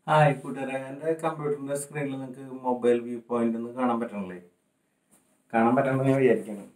Hi കൂട്ടുകാരെ എൻ്റെ കമ്പ്യൂട്ടറിൻ്റെ സ്ക്രീനിൽ നിങ്ങൾക്ക് മൊബൈൽ വ്യൂ പോയിന്റ് ഒന്ന് കാണാൻ പറ്റണില്ലേ കാണാൻ പറ്റണമെന്ന് ഞാൻ വിചാരിക്കണം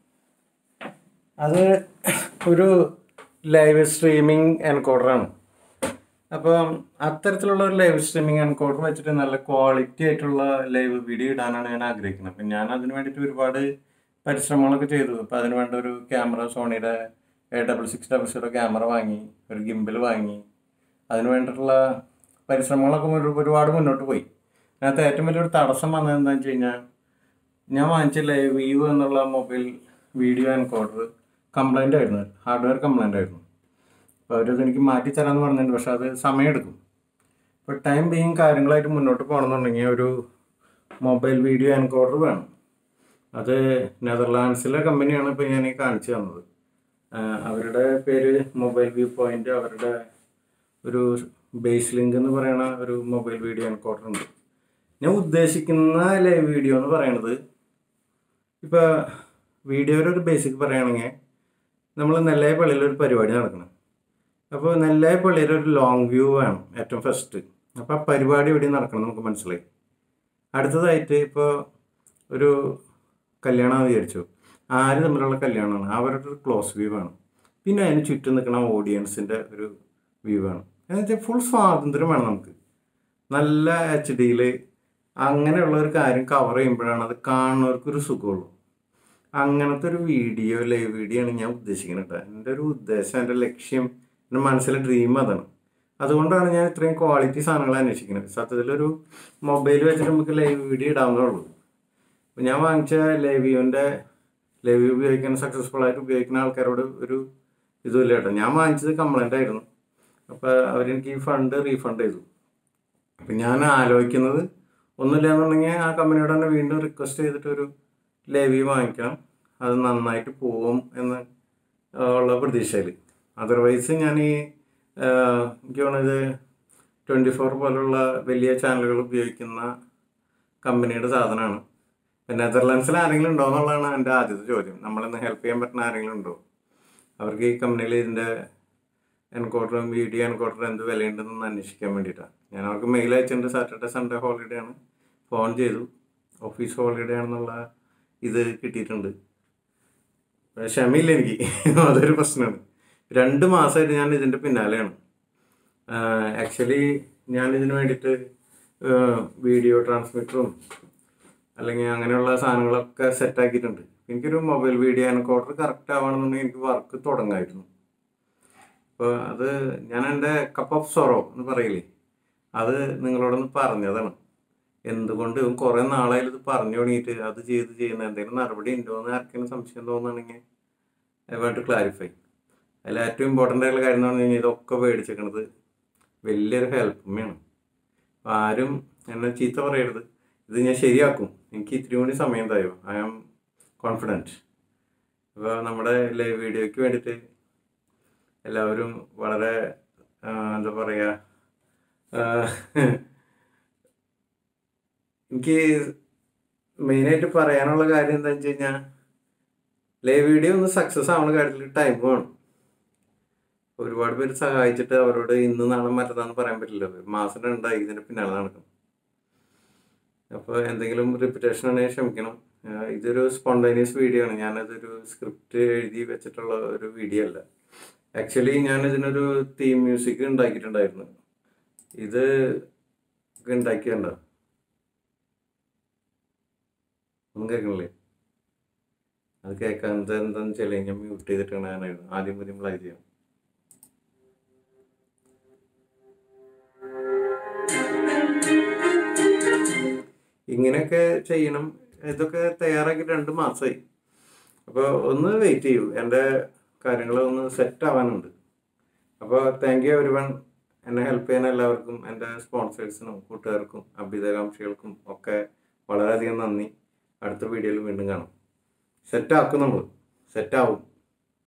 അത് ഒരു ലൈവ് സ്ട്രീമിംഗ് എൻകോഡറാണ് അപ്പം അത്തരത്തിലുള്ള ഒരു ലൈവ് സ്ട്രീമിംഗ് എൻകോഡർ വെച്ചിട്ട് നല്ല ക്വാളിറ്റി ആയിട്ടുള്ള ലൈവ് വീഡിയോ ഇടാനാണ് ഞാൻ ആഗ്രഹിക്കുന്നത് അപ്പം ഞാൻ അതിന് വേണ്ടിയിട്ട് ഒരുപാട് പരിശ്രമങ്ങളൊക്കെ ചെയ്തു അപ്പം അതിന് വേണ്ട ഒരു ക്യാമറ സോണിയുടെ A double six double zero camera വാങ്ങി ഒരു ഗിംബൽ വാങ്ങി അതിന് വേണ്ടിയിട്ടുള്ള പരിശ്രമങ്ങളൊക്കെ ഒരു- ഒരുപാട് മുന്നോട്ട് പോയി അതിനകത്ത് ഏറ്റവും വലിയൊരു തടസ്സം വന്നത് എന്താണെന്ന് വെച്ച് കഴിഞ്ഞാൽ ഞാൻ വാങ്ങിച്ച ലൈവ് വ്യൂ എന്നുള്ള മൊബൈൽ വീഡിയോ എൻകോഡർ കംപ്ലൈൻ്റ് ആയിരുന്നു ഹാർഡ്വെയർ കംപ്ലൈൻ്റ് ആയിരുന്നു അപ്പോൾ അവരത് എനിക്ക് മാറ്റി തരാമെന്ന് പറഞ്ഞിട്ടുണ്ട് പക്ഷെ അത് സമയമെടുക്കും ഇപ്പോൾ ടൈം ബീങ് കാര്യങ്ങളായിട്ട് മുന്നോട്ട് പോകണമെന്നുണ്ടെങ്കിൽ ഒരു മൊബൈൽ വീഡിയോ എൻകോഡർ വേണം അത് നെതർലാൻഡ്സിലെ കമ്പനിയാണ് ഇപ്പോൾ ഞാൻ ഈ കാണിച്ചു തന്നത് ആ, അവരുടെ പേര് മൊബൈൽ വ്യൂ പോയിന്റ് അവരുടെ ഒരു ബേസ് ലിങ്ക് എന്ന് പറയുന്ന ഒരു മൊബൈൽ വീഡിയോ എൻകോഡർ ഉണ്ട് ഞാൻ ഉദ്ദേശിക്കുന്ന ലൈവ് വീഡിയോ എന്ന് പറയണത് ഇപ്പോൾ വീഡിയോയുടെ ഒരു ബേസിക് പറയുകയാണെങ്കിൽ നമ്മൾ നെല്ലായ പള്ളിയിൽ ഒരു പരിപാടി നടക്കണം അപ്പോൾ നെല്ലായ പള്ളിയിൽ ഒരു ലോങ് വ്യൂ വേണം ഏറ്റവും ഫസ്റ്റ് അപ്പോൾ ആ പരിപാടി എവിടെ നടക്കണം നമുക്ക് മനസ്സിലായി അടുത്തതായിട്ട് ഇപ്പോൾ ഒരു കല്യാണം വിചാരിച്ചു ആര് തമ്മിലുള്ള കല്യാണമാണ് അവരുടെ ഒരു ക്ലോസ് വ്യൂ വേണം പിന്നെ അതിന് ചുറ്റും നിൽക്കുന്ന ഓഡിയൻസിൻ്റെ ഒരു വ്യൂ വേണം എന്നുവെച്ചാൽ ഫുൾ സ്വാതന്ത്ര്യം വേണം നമുക്ക് നല്ല എച്ച് ഡിയിൽ അങ്ങനെയുള്ള ഒരു കാര്യം കവർ ചെയ്യുമ്പോഴാണ് അത് കാണുന്നവർക്കൊരു സുഖമുള്ളൂ അങ്ങനത്തെ ഒരു വീഡിയോ ലൈവ് വീഡിയോ ആണ് ഞാൻ ഉദ്ദേശിക്കുന്നത് കേട്ടോ എൻ്റെ ഒരു ഉദ്ദേശം എൻ്റെ ലക്ഷ്യം എൻ്റെ മനസ്സിലെ ഡ്രീം അതാണ് അതുകൊണ്ടാണ് ഞാൻ ഇത്രയും ക്വാളിറ്റി സാധനങ്ങൾ അന്വേഷിക്കുന്നത് സത്യത്തിൽ ഒരു മൊബൈൽ വെച്ചിട്ട് നമുക്ക് ലൈവ് വീഡിയോ ഇടാവുന്നേ ഉള്ളൂ അപ്പോൾ ഞാൻ വാങ്ങിച്ച ലൈവിയോൻ്റെ ലൈവ് ഉപയോഗിക്കാൻ സക്സസ്ഫുൾ ആയിട്ട് ഉപയോഗിക്കുന്ന ആൾക്കാരോട് ഒരു ഇതുമില്ല കേട്ടോ ഞാൻ വാങ്ങിച്ചത് കംപ്ലൈൻ്റ് ആയിരുന്നു അപ്പോൾ അവരെനിക്ക് ഈ ഫണ്ട് റീഫണ്ട് ചെയ്തു അപ്പം ഞാൻ ആലോചിക്കുന്നത് ഒന്നുമില്ല എന്നുണ്ടെങ്കിൽ ആ കമ്പനിയോട് തന്നെ വീണ്ടും റിക്വസ്റ്റ് ചെയ്തിട്ട് ഒരു ലൈവ് വാങ്ങിക്കണം അത് നന്നായിട്ട് പോവും എന്ന് ഉള്ള പ്രതീക്ഷയിൽ അതർവൈസ് ഞാൻ ഈ ആഹ്, എനിക്ക് തോന്നുന്നത് ട്വൻറ്റി ഫോർ പോലുള്ള വലിയ ചാനലുകൾ ഉപയോഗിക്കുന്ന കമ്പനിയുടെ സാധനമാണ് പിന്നെ നെതർലാൻഡ്സിൽ ആരെങ്കിലും ഉണ്ടോ എന്നുള്ളതാണ് എൻ്റെ ആദ്യത്തെ ചോദ്യം നമ്മളിന്ന് ഹെൽപ്പ് ചെയ്യാൻ പറ്റുന്ന ആരെങ്കിലും ഉണ്ടോ അവർക്ക് ഈ കമ്പനിയിൽ ഇതിൻ്റെ എൻകോഡറും വീഡിയോ എൻകോഡറും എന്ത് വിലയുണ്ടെന്നൊന്ന് അന്വേഷിക്കാൻ വേണ്ടിയിട്ടാണ് ഞാൻ അവർക്ക് മെയിൽ അയച്ചിട്ടുണ്ട് സാറ്റർഡേ സൺഡേ ഹോളിഡേ ആണ് ഫോൺ ചെയ്തു ഓഫീസ് ഹോളിഡേ ആണെന്നുള്ള ഇത് കിട്ടിയിട്ടുണ്ട് പക്ഷേ ക്ഷമയില്ല എനിക്ക് അതൊരു പ്രശ്നമാണ് രണ്ട് മാസമായിട്ട് ഞാൻ ഇതിൻ്റെ പിന്നാലെയാണ് ആക്ച്വലി ഞാൻ ഇതിന് വേണ്ടിയിട്ട് വീഡിയോ ട്രാൻസ്മിറ്ററും അല്ലെങ്കിൽ അങ്ങനെയുള്ള സാധനങ്ങളൊക്കെ സെറ്റ് ആക്കിയിട്ടുണ്ട് എനിക്കൊരു മൊബൈൽ വീഡിയോ എൻകോഡർ കറക്റ്റ് ആവണമെന്നുണ്ടെങ്കിൽ എനിക്ക് വർക്ക് തുടങ്ങായിരുന്നു അപ്പോൾ അത് ഞാൻ എൻ്റെ കപ്പ് ഓഫ് സൊറോ എന്ന് പറയില്ലേ അത് നിങ്ങളോടൊന്ന് പറഞ്ഞതാണ് എന്തുകൊണ്ട് ഇവൻ കുറേ നാളായാലും ഇത് പറഞ്ഞു തുടങ്ങിയിട്ട് അത് ചെയ്ത് ചെയ്യുന്ന എന്തെങ്കിലും നടപടി ഉണ്ടോ എന്ന് ആർക്കെങ്കിലും സംശയം തോന്നുകയാണെങ്കിൽ ഐ വാണ്ട് ടു ക്ലാരിഫൈ അതിൽ ഏറ്റവും ഇമ്പോർട്ടൻ്റ് ആയിട്ടുള്ള കാര്യം എന്ന് പറഞ്ഞു കഴിഞ്ഞാൽ ഇതൊക്കെ മേടിച്ചേക്കണത് വലിയൊരു ഹെൽപ്പുമ്മയാണ് അപ്പോൾ ആരും എന്നെ ചീത്ത പറയരുത് ഇത് ഞാൻ ശരിയാക്കും എനിക്ക് ഇത്തിരി കൂടി സമയം തയോ ഐ ആം കോൺഫിഡൻറ്റ് അപ്പോൾ നമ്മുടെ ലൈവ് വീഡിയോയ്ക്ക് വേണ്ടിയിട്ട് എല്ലാവരും വളരെ ആ, എന്താ പറയുക ആ, എനിക്ക് മെയിനായിട്ട് പറയാനുള്ള കാര്യം എന്താണെന്ന് വെച്ച് കഴിഞ്ഞാൽ ലൈവ് വീഡിയോ ഒന്ന് സക്സസ് ആവുന്ന കാര്യത്തിൽ ടൈം വേണം ഒരുപാട് പേര് സഹായിച്ചിട്ട് അവരോട് ഇന്ന് നാളെ മറ്റന്നാന്ന് പറയാൻ പറ്റില്ല ഒരു മാസം രണ്ടായി ഇതിൻ്റെ പിന്നാലെ നടക്കും അപ്പോൾ എന്തെങ്കിലും റിപ്പിറ്റേഷൻ ആണെങ്കിൽ ക്ഷമിക്കണം ആ, ഇതൊരു സ്പോണ്ടേനിയസ് വീഡിയോ ആണ് ഞാനതൊരു സ്ക്രിപ്റ്റ് എഴുതി വെച്ചിട്ടുള്ള ഒരു വീഡിയോ അല്ല ആക്ച്വലി ഞാൻ ഇതിനൊരു തീം മ്യൂസിക് ഉണ്ടാക്കിയിട്ടുണ്ടായിരുന്നു ഇത് ഉണ്ടാക്കിയുണ്ടോ ഒന്നും കേൾക്കണില്ലേ അത് കേൾക്കാൻ എന്താ എന്താന്ന് വെച്ചാൽ ഞാൻ മ്യൂട്ട് ചെയ്തിട്ടാണ് ഞാൻ എഴുതുന്നത്. ആദ്യം മുതൽ പ്ലേ ചെയ്യാം ഇങ്ങനെയൊക്കെ ചെയ്യണം ഇതൊക്കെ തയ്യാറാക്കി രണ്ട് മാസമായി അപ്പോൾ ഒന്ന് വെയിറ്റ് ചെയ്യൂ എൻ്റെ കാര്യങ്ങൾ ഒന്ന് സെറ്റ് ആവാനുണ്ട് അപ്പോൾ താങ്ക് യു എവരി വൺ എന്നെ ഹെൽപ്പ് ചെയ്യാൻ എല്ലാവർക്കും എൻ്റെ സ്പോൺസേഴ്സിനും കൂട്ടുകാർക്കും അഭ്യുതകാംക്ഷികൾക്കും ഒക്കെ വളരെയധികം നന്ദി അടുത്ത വീഡിയോയിൽ വീണ്ടും കാണാം സെറ്റാക്കും നമ്മൾ സെറ്റാവും